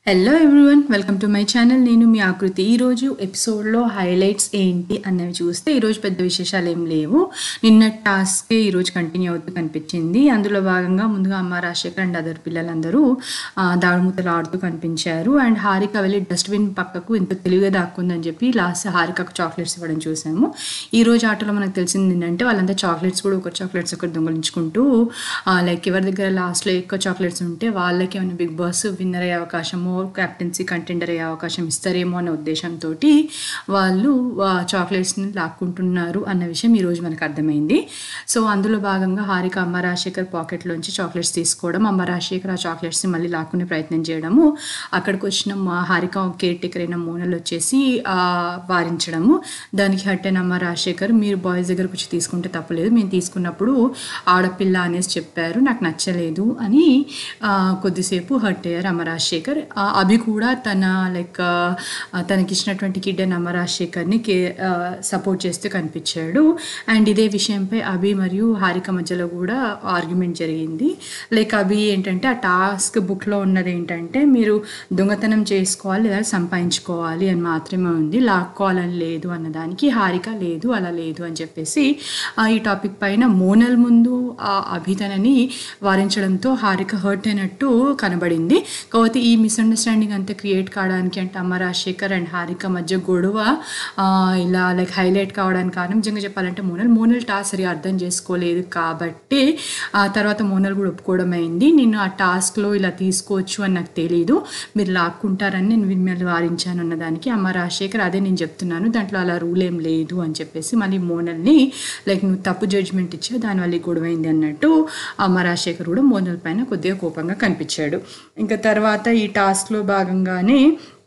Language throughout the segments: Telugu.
hello everyone welcome to my channel నేను మీ ఆకృతి ఈరోజు ఎపిసోడ్లో హైలైట్స్ ఏంటి అన్నవి చూస్తే ఈరోజు పెద్ద విశేషాలు ఏం లేవు నిన్న టాస్కే ఈరోజు కంటిన్యూ అవుతూ కనిపించింది అందులో భాగంగా ముందుగా అమ్మ రాజశేఖర్ అండ్ అదర్ పిల్లలందరూ ఆ, దాడుమూతలు ఆడుతూ కనిపించారు అండ్ హారిక వెళ్ళి డస్ట్బిన్ పక్కకు ఇంత తెలివిగా దాక్కుందని చెప్పి లాస్ట్ హారికకు చాక్లెట్స్ ఇవ్వడం చూసాము ఈ రోజు ఆటలో మనకు తెలిసింది ఏంటంటే వాళ్ళంతా చాక్లెట్స్ కూడా ఒక చాక్లెట్స్ ఒకటి దొంగలించుకుంటూ లైక్ ఎవరి దగ్గర లాస్ట్లో ఎక్కువ చాక్లెట్స్ ఉంటే వాళ్ళకి ఏమైనా బిగ్ బాస్ విన్నర్ అయ్యే అవకాశము క్యాప్టెన్సీ కంటెండర్ అయ్యే అవకాశం ఇస్తారేమో అనే ఉద్దేశంతో వాళ్ళు చాక్లెట్స్ని లాక్కుంటున్నారు అన్న విషయం ఈరోజు మనకు అర్థమైంది సో అందులో భాగంగా హారిక అమ్మ రాజశేఖర్ పాకెట్లోంచి చాక్లెట్స్ తీసుకోవడం అమ్మ రాజశేఖర్ ఆ చాక్లెట్స్ని మళ్ళీ లాక్కునే ప్రయత్నం చేయడము అక్కడికి వచ్చిన మా హారిక కేర్ టేకర్ అయిన మోనల్ వచ్చేసి ఆ, వారించడము దానికి హట్ అయిన అమ్మ రాజశేఖర్ మీరు బాయ్స్ దగ్గరకు వచ్చి తీసుకుంటే తప్పలేదు మేము తీసుకున్నప్పుడు ఆడపిల్ల అనేసి చెప్పారు నాకు నచ్చలేదు అని ఆ, కొద్దిసేపు హర్ట్ అయ్యారు అమ్మ రాజశేఖర్ ఆ, అభి కూడా తన లైక్ తనకి ఇచ్చినటువంటి కిడ్ అయిన అమ్మ రాజశేఖర్ని కే సపోర్ట్ చేస్తూ కనిపించాడు అండ్ ఇదే విషయంపై అభి మరియు హారిక మధ్యలో కూడా ఆర్గ్యుమెంట్ జరిగింది లైక్ అభి ఏంటంటే ఆ టాస్క్ బుక్లో ఉన్నది ఏంటంటే మీరు దొంగతనం చేసుకోవాలి లేదా సంపాదించుకోవాలి అని మాత్రమే ఉంది లాక్కోవాలని లేదు అన్నదానికి హారిక లేదు అలా లేదు అని చెప్పేసి ఆ, ఈ టాపిక్ పైన మోనల్ ముందు ఆ అభితనని వారించడంతో హారిక హర్ట్ అయినట్టు కనబడింది కాకపోతే ఈ మిస్అండర్స్టాండింగ్ అంతా క్రియేట్ కావడానికి అంటే అమ్మ రాజశేఖర్ అండ్ హారిక మధ్య గొడవ ఆ, ఇలా లైక్ హైలైట్ కావడానికి కారణం నిజంగా చెప్పాలంటే మోనల్ మోనల్ టాస్క్ సరిగా అర్థం చేసుకోలేదు కాబట్టి ఆ తర్వాత మోనల్ కూడా ఒప్పుకోవడం అయింది నేను ఆ టాస్క్లో ఇలా తీసుకోవచ్చు అని నాకు తెలియదు మీరు లాక్కుంటారని నేను మిమ్మల్ని వారించాను అన్నదానికి అమ్మ రాజశేఖర్ అదే నేను చెప్తున్నాను దాంట్లో అలా రూల్ ఏం లేదు అని చెప్పేసి మళ్ళీ మోనల్ని లైక్ నువ్వు తప్పు జడ్జ్మెంట్ ఇచ్చావు దానివల్ల ఈ గొడవ అయింది అన్నట్టు అమ్మ రాజశేఖర్ కూడా మోనల్ పైన కొద్దిగా కోపంగా కనిపించాడు ఇంకా తర్వాత ఈ టాస్క్లో భాగంగానే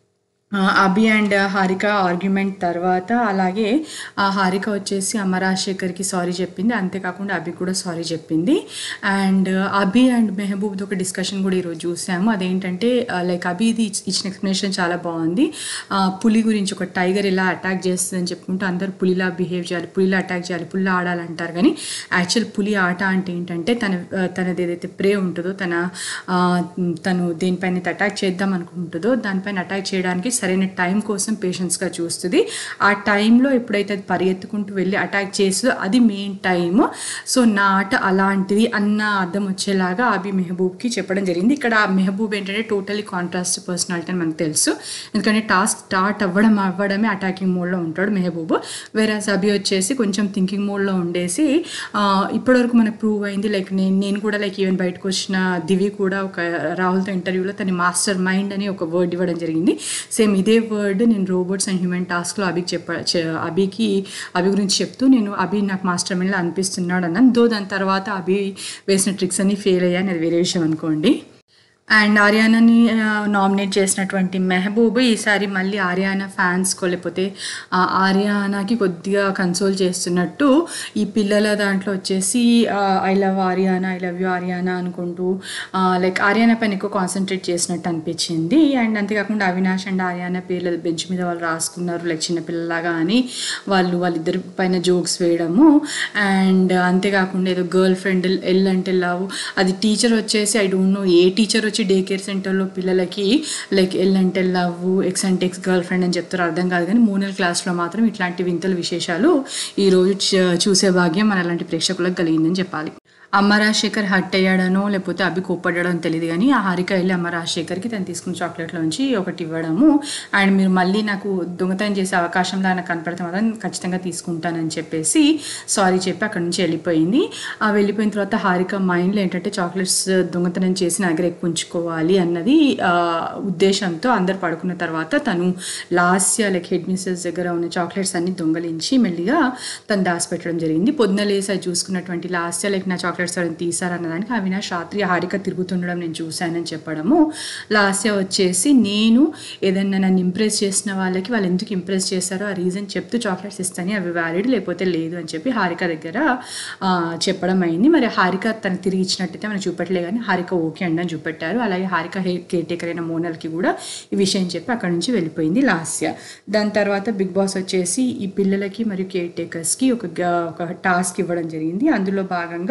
ఆ, అభి అండ్ హారిక ఆర్గ్యుమెంట్ తర్వాత అలాగే ఆ హారిక వచ్చేసి అమ్మ రాజశేఖర్కి సారీ చెప్పింది అంతేకాకుండా అభి కూడా సారీ చెప్పింది అండ్ అభి అండ్ మెహబూబ్ది ఒక డిస్కషన్ కూడా ఈరోజు చూసాము అదేంటంటే లైక్ అభిది ఇచ్- ఇచ్చిన ఎక్స్ప్లెనేషన్ చాలా బాగుంది ఆ, పులి గురించి ఒక టైగర్ ఇలా అటాక్ చేస్తుందని చెప్పుకుంటూ అందరూ పులిలా బిహేవ్ చేయాలి పులిలా అటాక్ చేయాలి పులిలా ఆడాలంటారు కానీ యాక్చువల్ పులి ఆట అంటే ఏంటంటే తన ఆ, తనది ఏదైతే ప్రే ఉంటుందో తన ఆ, తను దేనిపైన అటాక్ చేద్దాం అనుకుంటుందో దానిపైన అటాక్ చేయడానికి సరైన టైం కోసం పేషెన్స్గా చూస్తుంది ఆ టైంలో ఎప్పుడైతే అది పరిగెత్తుకుంటూ వెళ్ళి అటాక్ చేస్తుందో అది మెయిన్ టైం సో నా ఆట అలాంటిది అన్న అర్థం వచ్చేలాగా అభి మెహబూబ్కి చెప్పడం జరిగింది ఇక్కడ ఆ మెహబూబ్ ఏంటంటే టోటలీ కాంట్రాస్ట్ పర్సనాలిటీ అని మనకు తెలుసు ఎందుకంటే టాస్క్ స్టార్ట్ అవ్వడం అవ్వడమే అటాకింగ్ మోడ్లో ఉంటాడు మెహబూబ్ వేరే అభి వచ్చేసి కొంచెం థింకింగ్ మోడ్లో ఉండేసి ఆ, ఇప్పటివరకు మనకు ప్రూవ్ అయింది లైక్ నేను నేను కూడా లైక్ ఈవెన్ బయటకు వచ్చిన దివి కూడా ఒక రాహుల్తో ఇంటర్వ్యూలో తన మాస్టర్ మైండ్ అని ఒక వర్డ్ ఇవ్వడం జరిగింది సేమ్ ఇదే వర్డ్ నేను రోబోట్స్ అండ్ హ్యూమన్ టాస్క్లో అభికి చెప్ప చె- అభికి అభి గురించి చెప్తూ నేను అభి నాకు మాస్టర్ మైండ్లో అనిపిస్తున్నాడు అన్నాను దో దాని తర్వాత అభి వేసిన ట్రిక్స్ అన్ని ఫెయిల్ అయ్యాయి అది వేరే విషయం అనుకోండి అండ్ ఆర్యానాని నామినేట్ చేసినటువంటి మెహబూబ్ ఈసారి మళ్ళీ ఆర్యానా ఫ్యాన్స్కో లేకపోతే ఆ ఆర్యానాకి కొద్దిగా కన్సోల్ చేస్తున్నట్టు ఈ పిల్లల దాంట్లో వచ్చేసి I love Aryana I love you Aryana అనుకుంటూ లైక్ ఆర్యానా పైన ఎక్కువ కాన్సన్ట్రేట్ చేసినట్టు అనిపించింది అండ్ అంతేకాకుండా అవినాష్ అండ్ ఆర్యానా పేర్ల బెంచ్ మీద వాళ్ళు రాసుకున్నారు లైక్ చిన్నపిల్లలాగా అని వాళ్ళు వాళ్ళిద్దరి పైన జోక్స్ వేయడము అండ్ అంతేకాకుండా ఏదో గర్ల్ ఫ్రెండ్ ఎల్ అంటే లవ్ అది టీచర్ వచ్చేసి I don't know a teacher వచ్చి డే కేర్ సెంటర్లో పిల్లలకి లైక్ ఎల్ అంటే లవ్ ఎక్స్ అంటే ఎక్స్ గర్ల్ ఫ్రెండ్ అని చెప్తారు అర్థం కాదు కానీ మూనల్ క్లాస్లో మాత్రం ఇట్లాంటి వింతల విశేషాలు ఈరోజు చ- చూసే భాగ్యం మన అలాంటి ప్రేక్షకులకు కలిగిందని చెప్పాలి అమ్మ రాజశేఖర్ హట్ అయ్యాడనో లేకపోతే అభి కోప్పడ్డాడో తెలియదు కానీ ఆ హారిక వెళ్ళి అమ్మ రాజశేఖర్కి తను తీసుకున్న చాక్లెట్లోంచి ఒకటి ఇవ్వడము అండ్ మీరు మళ్ళీ నాకు దొంగతనం చేసే అవకాశం నాకు కనపడితే మాత్రం ఖచ్చితంగా తీసుకుంటానని చెప్పేసి సారీ చెప్పి అక్కడి నుంచి వెళ్ళిపోయింది ఆ వెళ్ళిపోయిన తర్వాత హారిక మైండ్లో ఏంటంటే చాక్లెట్స్ దొంగతనం చేసి నా దగ్గర ఎక్కువ ఉంచుకోవాలి అన్నది ఆ, ఉద్దేశంతో అందరు పడుకున్న తర్వాత తను లాస్ట్ లైక్ హెడ్ మిస్సెస్ దగ్గర ఉన్న చాక్లెట్స్ అన్ని దొంగలించి మెల్లిగా తను దాచిపెట్టడం జరిగింది పొద్దున లేసి అది చూసుకున్నటువంటి లాస్ట్ లైక్ నా చాక్లెట్స్ ఎవరైనా తీసారన్నదానికి అవినాష్ రాత్రి హారిక తిరుగుతుండడం నేను చూశానని చెప్పడము లాస్ట్ వచ్చేసి నేను ఏదైనా నన్ను ఇంప్రెస్ చేసిన వాళ్ళకి వాళ్ళు ఎందుకు ఇంప్రెస్ చేశారో ఆ రీజన్ చెప్తూ చాక్లెట్స్ ఇస్తాను అవి వ్యాలిడ్ లేకపోతే లేదు అని చెప్పి హారిక దగ్గర ఆ, చెప్పడం అయింది మరి హారిక తనకు తిరిగి ఇచ్చినట్టయితే మనం చూపెట్టలే కానీ హారిక ఓకే అండి అని చూపెట్టారు అలాగే హారిక హెయిర్ కేర్ టేకర్ అయిన మోనల్కి కూడా ఈ విషయం చెప్పి అక్కడ నుంచి వెళ్ళిపోయింది లాస్య దాని తర్వాత బిగ్ బాస్ వచ్చేసి ఈ పిల్లలకి మరియు కేర్ టేకర్స్కి ఒక గ- ఒక టాస్క్ ఇవ్వడం జరిగింది అందులో భాగంగా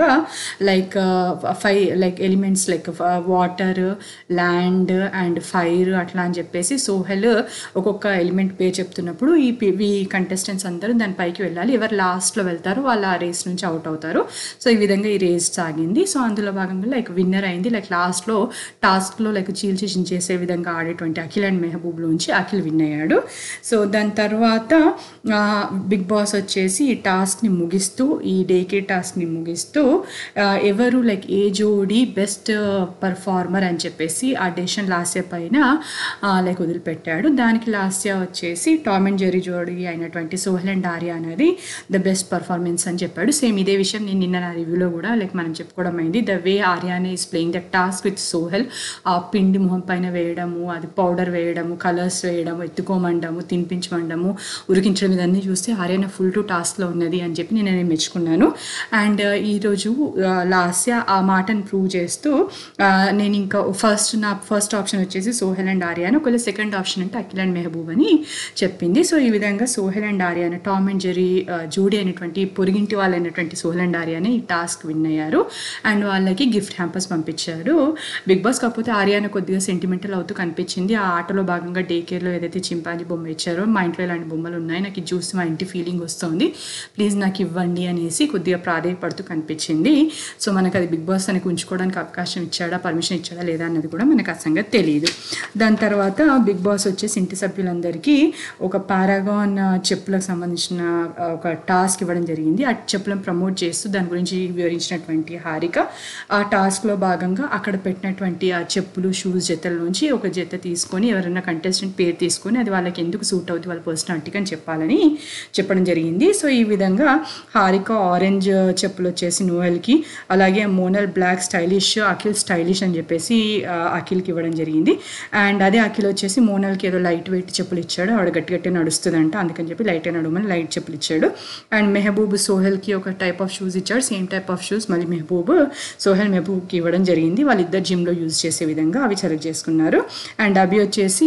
like five like elements like water land and fire అట్లా అని చెప్పేసి సోహెల్ ఒక్కొక్క ఎలిమెంట్ పేరు చెప్తున్నప్పుడు ఈ పి- ఈ కంటెస్టెంట్స్ అందరూ దాని పైకి వెళ్ళాలి ఎవరు లాస్ట్లో వెళ్తారో వాళ్ళు ఆ రేస్ నుంచి అవుట్ అవుతారు సో ఈ విధంగా ఈ రేస్ సాగింది సో అందులో భాగంగా లైక్ విన్నర్ అయింది లైక్ లాస్ట్లో టాస్క్లో లైక్ చీల్చి చించేసే విధంగా ఆడేటువంటి అఖిల్ అండ్ మెహబూబ్లోంచి అఖిల్ విన్ అయ్యాడు సో దాని తర్వాత ఆ, బిగ్ బాస్ వచ్చేసి ఈ టాస్క్ని ముగిస్తూ ఈ డేకే టాస్క్ని ముగిస్తూ ఆ, ఎవరు లైక్ ఏ జోడి బెస్ట్ పర్ఫార్మర్ అని చెప్పేసి ఆ డెసిషన్ లాస్య పైన లైక్ వదిలిపెట్టాడు దానికి లాస్య వచ్చేసి టామ్ అండ్ జెరీ జోడి అయినటువంటి సోహెల్ అండ్ ఆర్య అనేది ద బెస్ట్ పర్ఫార్మెన్స్ అని చెప్పాడు సేమ్ ఇదే విషయం నేను నిన్న నా రివ్యూలో కూడా లైక్ మనం చెప్పుకోవడం అయింది ద వే ఆర్యానే is playing the task with Sohel ఆ పిండి మొహం పైన వేయడము అది పౌడర్ వేయడము కలర్స్ వేయడము ఎత్తుకోమండము తినిపించమండము ఉరికించడం ఇదన్నీ చూస్తే ఆర్యన ఫుల్ టు టాస్క్లో ఉన్నది అని చెప్పి నేను నేను మెచ్చుకున్నాను అండ్ ఈరోజు లాస్య ఆ మాటను ప్రూవ్ చేస్తూ ఆ, నేను ఇంకా ఫస్ట్ నా ఫస్ట్ ఆప్షన్ వచ్చేసి సోహెల్ అండ్ ఆర్యాన్ ఒకవేళ సెకండ్ ఆప్షన్ అంటే అఖిల్ అండ్ మెహబూబ్ అని చెప్పింది సో ఈ విధంగా Sohel and Aryan Tom and Jerry జూడీ అయినటువంటి పొరిగింటి వాళ్ళు అయినటువంటి సోహెల్ అండ్ ఆర్యానే ఈ టాస్క్ విన్ అయ్యారు అండ్ వాళ్ళకి గిఫ్ట్ హ్యాంపర్స్ పంపించారు బిగ్ బాస్ కాకపోతే ఆర్యాన కొద్దిగా సెంటిమెంటల్ అవుతూ కనిపించింది ఆ ఆటలో భాగంగా డే కేర్లో ఏదైతే చింపాంజీ బొమ్మ ఇచ్చారో మా ఇంట్లో ఇలాంటి బొమ్మలు ఉన్నాయి నాకు ఇది చూసి మా ఇంటి ఫీలింగ్ వస్తుంది ప్లీజ్ నాకు ఇవ్వండి అనేసి కొద్దిగా ప్రాధేయపడుతూ కనిపించింది సో మనకు అది బిగ్ బాస్ తనకి ఉంచుకోవడానికి అవకాశం ఇచ్చాడా పర్మిషన్ ఇచ్చాడా లేదా అన్నది కూడా మనకు ఆ సంగతి తెలియదు దాని తర్వాత బిగ్ బాస్ వచ్చేసి ఇంటి సభ్యులందరికీ ఒక పారాగాన్ చెప్పులకు సంబంధించిన ఆ, ఒక టాస్క్ ఇవ్వడం జరిగింది ఆ చెప్పులను ప్రమోట్ చేస్తూ దాని గురించి వివరించినటువంటి హారిక ఆ టాస్క్లో భాగంగా అక్కడ పెట్టినటువంటి ఆ చెప్పులు షూస్ జతల నుంచి ఒక జత తీసుకొని ఎవరైనా కంటెస్టెంట్ పేరు తీసుకొని అది వాళ్ళకి ఎందుకు సూట్ అవుతుంది వాళ్ళ పర్సనాలిటీకి అని చెప్పాలని చెప్పడం జరిగింది సో ఈ విధంగా హారిక ఆరెంజ్ చెప్పులు వచ్చేసి నోయల్కి అలాగే Monal black stylish Akhil stylish అని చెప్పేసి ఆ, అఖిల్కి ఇవ్వడం జరిగింది అండ్ అదే అఖిల్ వచ్చేసి మోనల్కి ఏదో లైట్ వెయిట్ చెప్పులు ఇచ్చాడు ఆవిడ గట్టి గట్టి నడుస్తుందంట అందుకని చెప్పి లైట్గా నడవమని లైట్ చెప్పులు ఇచ్చాడు అండ్ మెహబూబ్ సోహెల్కి ఒక టైప్ ఆఫ్ షూస్ ఇచ్చాడు సేమ్ టైప్ ఆఫ్ షూస్ మళ్ళీ మెహబూబ్ సోహెల్ మెహబూబ్కి ఇవ్వడం జరిగింది వాళ్ళిద్దరు జిమ్లో యూజ్ చేసే విధంగా అవి సెలెక్ట్ చేసుకున్నారు అండ్ అవి వచ్చేసి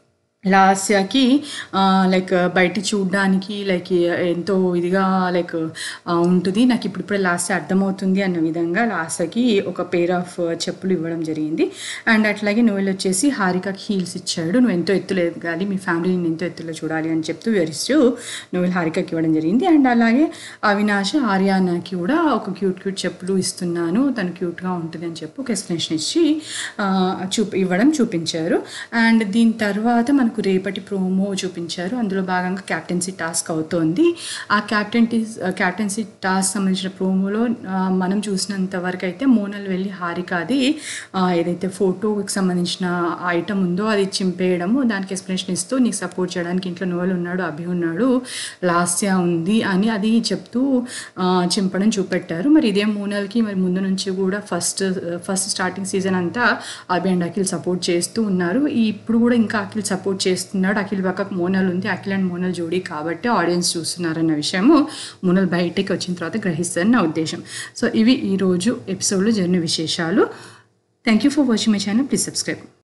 లాస్యాకి లైక్ బయట చూడడానికి లైక్ ఎంతో ఇదిగా లైక్ ఉంటుంది నాకు ఇప్పుడు ఇప్పుడే లాస్య అర్థమవుతుంది అన్న విధంగా లాస్యకి ఒక పేర్ ఆఫ్ చెప్పులు ఇవ్వడం జరిగింది అండ్ అట్లాగే నోవెల్ వచ్చేసి హారికకి హీల్స్ ఇచ్చాడు నువ్వు ఎంతో ఎత్తులో ఎదగాలి మీ ఫ్యామిలీని ఎంతో ఎత్తులో చూడాలి అని చెప్తూ వివరిస్తూ నోవెల్ హారికకి ఇవ్వడం జరిగింది అండ్ అలాగే అవినాష్ ఆర్యానాకి కూడా ఒక క్యూట్ క్యూట్ చెప్పులు ఇస్తున్నాను తను క్యూట్గా ఉంటుంది అని చెప్పి ఒక ఎక్స్ప్లెనేషన్ ఇచ్చి ఆ, చూపి ఇవ్వడం చూపించారు అండ్ దీని తర్వాత మనకు రేపటి ప్రోమో చూపించారు అందులో భాగంగా క్యాప్టెన్సీ టాస్క్ అవుతోంది ఆ క్యాప్టెన్టీ క్యాప్టెన్సీ టాస్క్ సంబంధించిన ప్రోమోలో ఆ, మనం చూసినంత వరకు అయితే మోనల్ వెళ్ళి హారిక అది ఆ, ఏదైతే ఫోటోకి సంబంధించిన ఐటమ్ ఉందో అది చింపేయడము దానికి ఎక్స్ప్లెనేషన్ ఇస్తూ నీకు సపోర్ట్ చేయడానికి ఇంట్లో నోవెల్ ఉన్నాడు అభి ఉన్నాడు లాస్య ఉంది అని అది చెప్తూ ఆ, చింపడం చూపెట్టారు మరి ఇదే మోనల్కి మరి ముందు నుంచి కూడా ఫస్ట్ ఫస్ట్ స్టార్టింగ్ సీజన్ అంతా అభి అండ్ అఖిల్ సపోర్ట్ చేస్తూ ఉన్నారు ఈ ఇప్పుడు కూడా ఇంకా అఖిల్ సపోర్ట్ చేస్తున్నాడు అఖిల్ పక్కకు మోనల్ ఉంది అఖిల్ అండ్ మోనల్ జోడీ కాబట్టి ఆడియన్స్ చూస్తున్నారన్న విషయము మోనల్ బయటకి వచ్చిన తర్వాత గ్రహిస్తారని నా ఉద్దేశం సో ఇవి ఈరోజు ఎపిసోడ్లో జరిగిన విశేషాలు thank you for watching my channel please subscribe